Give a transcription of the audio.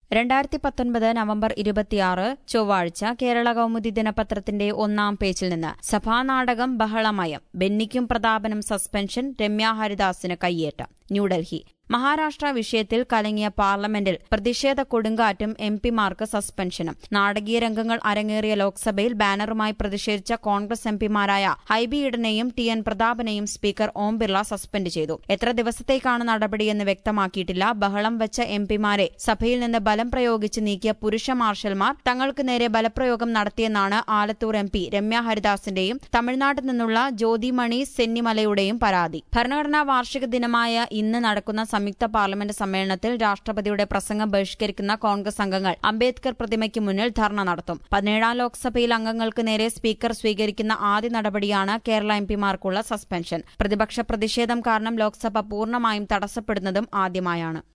രണ്ടായിരത്തി പത്തൊൻപത് നവംബർ ഇരുപത്തിയാറ് ചൊവ്വാഴ്ച കേരള കൗമുദി ദിനപത്രത്തിന്റെ ഒന്നാം പേജിൽ നിന്ന് സഭാനാടകം ബഹളമയം ബെന്നിക്കും പ്രതാപനും സസ്പെൻഷൻ രമ്യ ഹരിദാസിന് കയ്യേറ്റം ന്യൂഡൽഹി മഹാരാഷ്ട്ര വിഷയത്തിൽ കലങ്ങിയ പാർലമെന്റിൽ പ്രതിഷേധ കൊടുങ്കാറ്റും എം പിമാർക്ക് സസ്പെൻഷനും നാടകീയ രംഗങ്ങൾ അരങ്ങേറിയ ലോക്സഭയിൽ ബാനറുമായി പ്രതിഷേധിച്ച കോൺഗ്രസ് എംപിമാരായ ഹൈബി ഈഡനെയും ടി എൻ പ്രതാപനെയും സ്പീക്കർ ഓം ബിർള സസ്പെൻഡ് ചെയ്തു എത്ര ദിവസത്തേക്കാണ് നടപടിയെന്ന് വ്യക്തമാക്കിയിട്ടില്ല ബഹളം വെച്ച എംപിമാരെ സഭയിൽ നിന്ന് ബലം പ്രയോഗിച്ച് നീക്കിയ പുരുഷ മാർഷൽമാർ തങ്ങൾക്ക് നേരെ ബലപ്രയോഗം നടത്തിയെന്നാണ് ആലത്തൂർ എം പി രമ്യ ഹരിദാസിന്റെയും തമിഴ്നാട്ടിൽ നിന്നുള്ള ജ്യോതിമണി സെന്നിമലയുടെയും പരാതി ഭരണഘടനാ വാർഷിക ദിനമായ ഇന്ന് നടക്കുന്ന സംയുക്ത പാർലമെന്റ് സമ്മേളനത്തിൽ രാഷ്ട്രപതിയുടെ പ്രസംഗം ബഹിഷ്കരിക്കുന്ന കോൺഗ്രസ് അംഗങ്ങൾ അംബേദ്കർ പ്രതിമയ്ക്ക് മുന്നിൽ ധർണ നടത്തും പതിനേഴാം ലോക്സഭയിൽ അംഗങ്ങൾക്ക് നേരെ സ്പീക്കർ സ്വീകരിക്കുന്ന ആദ്യ നടപടിയാണ് കേരള എംപിമാർക്കുള്ള സസ്പെൻഷൻ പ്രതിപക്ഷ പ്രതിഷേധം കാരണം ലോക്സഭ പൂർണ്ണമായും തടസ്സപ്പെടുന്നതും ആദ്യമായാണ്